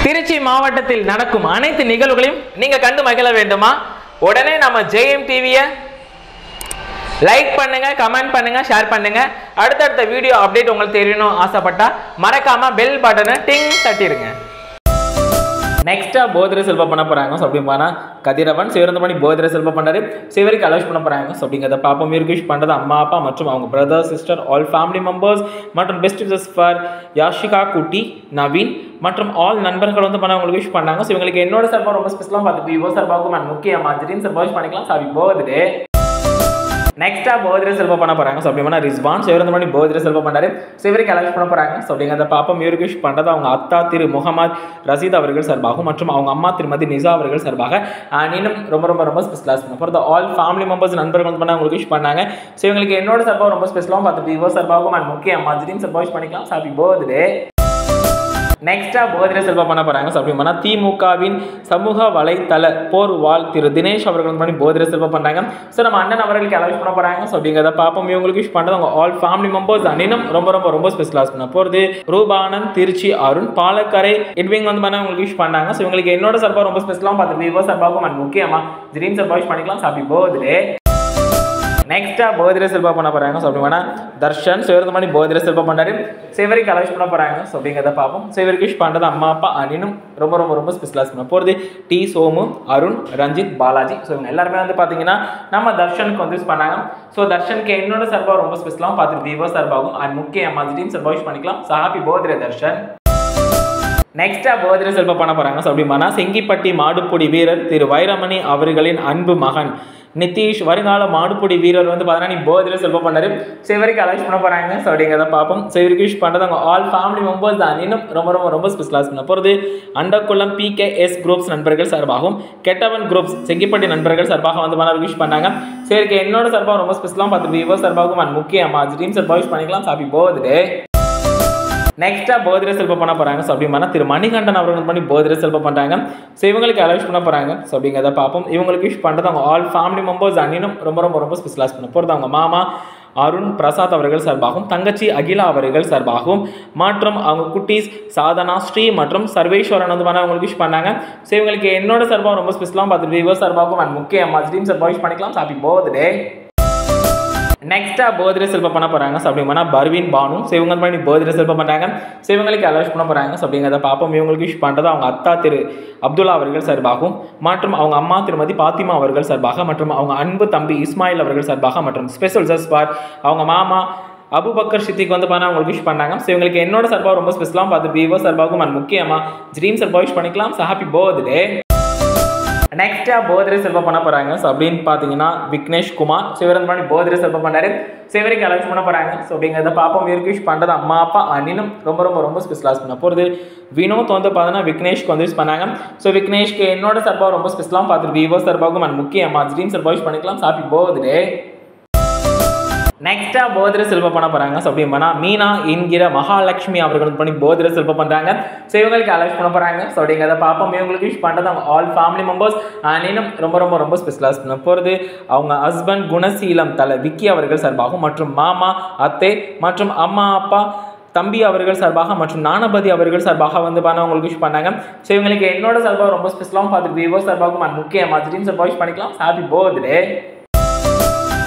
திருச்சி மாவட்டத்தில் நடக்கும் அனைத்து நிகழ்வுகளையும் நீங்க கண்டு மகிழ வேண்டுமா உடனே நம்ம ஜெயம் டிவியை லைக் பண்ணுங்க கமெண்ட் பண்ணுங்க ஷேர் பண்ணுங்க அடுத்தடுத்த வீடியோ அப்டேட் உங்களுக்கு தெரியணும் ஆசைப்பட்டா மறக்காம பெல் பட்டனை டிங் தட்டிடுங்க நெக்ஸ்டா போதிர செல்வம் பண்ண போறாங்க ஸோ அப்படி போனா கதிரவன் சிவரந்தமணி போதிர செல்வம் பண்ணாரு சிவருக்கு அலோஸ் பண்ண போறாங்க ஸோ அப்படிங்கிறத பாப்போம் மிருகிஷ் பண்றது அம்மா அப்பா மற்றும் அவங்க brother sister all family members மற்றும் பெஸ்ட் விஷஸ் ஃபார் யாஷிகா குட்டி நவீன் மற்றும் ஆல் நண்பர்கள் வந்து பண்ண அவங்களுக்கு விஷ் பண்ணாங்க ஸோ இவங்களுக்கு என்னோட சார்பாக ரொம்ப ஸ்பெஷலாக பார்த்து விவோ சார்பாகவும் அண்ட் முக்கியமாக திடீர்னு சார்பாக விஷ் பண்ணிக்கலாம் சாவி போகுது நெக்ஸ்டா போதிர செல்வம் பண்ண போறாங்க ஸோ அப்படின்னா ரிஸ்வான் சிவரந்த பண்ணி போதிர செல்வம் பண்ணாரு சிவருக்கு அலோஸ் பண்ண போறாங்க ஸோ அப்படிங்கிறத பாப்போம் மியூரிகிஷ் பண்றது அவங்க அத்தா திரு முகமது ரசீத் அவர்கள் சார்பாகவும் மற்றும் அவங்க அம்மா திருமதி நிசா அவர்கள் சார்பாக அண்ட் இன்னும் ரொம்ப ரொம்ப ரொம்ப ஸ்பெஷலாக பண்ண போகிறது ஆல் ஃபேமிலி மெம்பர்ஸ் நண்பர்கள் வந்து பண்ண அவங்களுக்கு விஷ் பண்ணாங்க ஸோ இவங்களுக்கு என்னோட சார்பாக ரொம்ப ஸ்பெஷலாகவும் பார்த்து விவோ சார்பாகவும் அண்ட் முக்கிய அம்மா திடீர்னு சார்பாக விஷ் பண்ணிக்கலாம் சாப்பி போகுது நெக்ஸ்டா போதிர செல்வம் பண்ண போறாங்க ஸோ அப்படின்னா திமுகவின் சமூக வலைத்தள போர் வாழ் திரு தினேஷ் அவர்கள் வந்து பண்ணி போதிர செல்வம் பண்ணாங்க ஸோ நம்ம அண்ணன் அவர்களுக்கு அலோஸ் பண்ண போறாங்க ஸோ அப்படிங்கிறத பார்ப்போம் இவங்களுக்கு விஷ் பண்ணுறது அவங்க ஆல் ஃபேமிலி மெம்பர்ஸ் அண்ணனும் ரொம்ப ரொம்ப ரொம்ப ஸ்பெஷலாக பண்ண போகிறது ரூபானந்த் திருச்சி அருண் பாலக்கரை எட்விங் வந்து பண்ண உங்களுக்கு விஷ் பண்ணாங்க ஸோ இவங்களுக்கு என்னோட சார்பாக ரொம்ப ஸ்பெஷலாக பார்த்து விவோ சார்பாகவும் அண்ட் முக்கியமாக திடீர்னு சார்பாக விஷ் பண்ணிக்கலாம் சாப்பி போகுது நெக்ஸ்டா போதிர செல்வா பண்ண போறாங்க ஸோ அப்படின்னா தர்ஷன் சிவரந்தமணி போதிர செல்வா பண்ணாரு சிவருக்கு அலோஸ் பண்ண போறாங்க ஸோ அப்படிங்கிறத பார்ப்போம் சிவருக்கு விஷ் பண்ணுறது அம்மா அப்பா அனினும் ரொம்ப ரொம்ப ரொம்ப ஸ்பெஷலாக பண்ண போகிறது டி சோமு அருண் ரஞ்சித் பாலாஜி ஸோ இவங்க எல்லாருமே வந்து பார்த்தீங்கன்னா நம்ம தர்ஷனுக்கு வந்து யூஸ் பண்ணாங்க ஸோ தர்ஷனுக்கு என்னோட சார்பாக ரொம்ப ஸ்பெஷலாகவும் பார்த்துட்டு விவோ சார்பாகவும் அண்ட் முக்கிய அம்மா திடீர்னு சார்பாக விஷ் பண்ணிக்கலாம் ஸோ ஹாப்பி போதிர தர்ஷன் நெக்ஸ்டா போதிர செல்வம் பண்ண போறாங்க ஸோ அப்படின்னா செங்கிப்பட்டி மாடுப்புடி வீரர் திரு வைரமணி அவர்களின் அன்பு மகன் நிதிஷ் வருங்கால மாடுப்புடி வீரர் வந்து பார்த்தீங்கன்னா நீ போதிர செல்வம் பண்ணாரு சிவருக்கு அலோஸ் பண்ண போறாங்க ஸோ அப்படிங்கிறத பார்ப்போம் சிவருக்கு விஷ் பண்ணுறது அவங்க ஆல் ஃபேமிலி மெம்பர்ஸ் தான் இன்னும் ரொம்ப ரொம்ப ரொம்ப ஸ்பெஷலாக பண்ண போகிறது அண்டக்குளம் பிகேஎஸ் குரூப்ஸ் நண்பர்கள் சார்பாகவும் கெட்டவன் குரூப்ஸ் செங்கிப்பட்டி நண்பர்கள் சார்பாக வந்து பண்ண விஷ் பண்ணாங்க சிவருக்கு என்னோட சார்பாக ரொம்ப ஸ்பெஷலாக பார்த்து விவோ சார்பாகவும் அண்ட் முக்கியமாக ட்ரீம் சார்பாக விஷ் பண்ணிக்கலாம் சாப்பி போகுது நெக்ஸ்டா போதிர செல்வம் பண்ண போறாங்க ஸோ அப்படின்னா திரு மணிகண்டன் அவர்கள் பண்ணி போதிர செல்வம் பண்றாங்க ஸோ இவங்களுக்கு அலோஸ் பண்ண போறாங்க ஸோ அப்படிங்கிறத பார்ப்போம் இவங்களுக்கு விஷ் பண்ணுறது அவங்க ஆல் ஃபேமிலி மெம்பர்ஸ் அண்ணினும் ரொம்ப ரொம்ப ரொம்ப ஸ்பெஷலாக பண்ண போகிறது அவங்க மாமா அருண் பிரசாத் அவர்கள் சார்பாகவும் தங்கச்சி அகிலா அவர்கள் சார்பாகவும் மற்றும் அவங்க குட்டீஸ் சாதனா ஸ்ரீ மற்றும் சர்வேஸ்வரன் வந்து பண்ண அவங்களுக்கு விஷ் பண்ணாங்க ஸோ இவங்களுக்கு என்னோட சார்பாக ரொம்ப ஸ்பெஷலாக பார்த்துட்டு விவோ சார்பாகவும் அண்ட் முக்கிய அம்மா ஸ்ட்ரீம் சார்பாக விஷ் பண்ணிக்கலாம் ஹாப்பி போகுது நெக்ஸ்டா போதிர செல்வம் பண்ண போறாங்க ஸோ அப்படின்னா பர்வீன் பானு ஸோ இவங்க வந்து பண்ணி போதிர செல்வம் பண்ணாங்க ஸோ இவங்களுக்கு அலோஸ் பண்ண போறாங்க ஸோ அப்படிங்கிறத பார்ப்போம் இவங்களுக்கு விஷ் பண்ணுறது அவங்க அத்தா திரு அப்துல்லா அவர்கள் சார்பாகவும் மற்றும் அவங்க அம்மா திருமதி பாத்திமா அவர்கள் சார்பாக மற்றும் அவங்க அன்பு தம்பி இஸ்மாயில் அவர்கள் சார்பாக மற்றும் ஸ்பெஷல் ஜஸ் ஃபார் அவங்க மாமா அபுபக்கர் சித்திக்கு வந்து பண்ண அவங்களுக்கு விஷ் பண்ணாங்க ஸோ இவங்களுக்கு என்னோட சார்பாக ரொம்ப ஸ்பெஷலாக பார்த்து விவோ சார்பாகவும் அண்ட் முக்கியமாக ட்ரீம் சார்பாக விஷ் பண்ணிக்கலாம் ஸோ ஹாப்பி போகுது நெக்ஸ்டா போதிர செல்வம் பண்ண போறாங்க ஸோ அப்படின்னு பார்த்தீங்கன்னா விக்னேஷ் குமார் சிவரன் பண்ணி போதிர செல்வம் பண்ணாரு சிவருக்கு அலோஸ் பண்ண போறாங்க ஸோ அப்படிங்கிறத பாப்போம் இவருக்கு விஷ் பண்ணுறது அம்மா அப்பா அண்ணினும் ரொம்ப ரொம்ப ரொம்ப ஸ்பெஷலாக பண்ண போகிறது வினோத் வந்து பார்த்தீங்கன்னா விக்னேஷ்க்கு வந்து யூஸ் பண்ணாங்க ஸோ விக்னேஷ்க்கு என்னோட சார்பாக ரொம்ப ஸ்பெஷலாக பார்த்துட்டு விவோ சார்பாகவும் அண்ட் முக்கியமாக ட்ரீம் சார்பாக யூஸ் பண்ணிக்கலாம் ஹாப்பி போகுது நெக்ஸ்டா போதிர செல்வம் பண்ண போறாங்க ஸோ அப்படின்னா மீனா என்கிற மகாலட்சுமி அவர்கள் பண்ணி போதிர செல்வம் பண்றாங்க ஸோ இவங்களுக்கு அலோஸ் பண்ண போறாங்க ஸோ அப்படிங்கிறத பார்ப்போம் இவங்களுக்கு விஷ் பண்ணுறது அவங்க ஆல் ஃபேமிலி மெம்பர்ஸ் இன்னும் ரொம்ப ரொம்ப ரொம்ப ஸ்பெஷலாக பண்ண போகிறது அவங்க ஹஸ்பண்ட் குணசீலம் தலை விக்கி அவர்கள் சார்பாகவும் மற்றும் மாமா அத்தை மற்றும் அம்மா அப்பா தம்பி அவர்கள் சார்பாக மற்றும் நானபதி அவர்கள் சார்பாக வந்து பண்ண அவங்களுக்கு விஷ் பண்ணாங்க ஸோ இவங்களுக்கு என்னோட சார்பாக ரொம்ப ஸ்பெஷலாகவும் பார்த்து விவோ சார்பாகவும் அண்ட் முக்கிய மாதிரி சார்பாக விஷ் பண்ணிக்கலாம் ஹாப்பி போகுது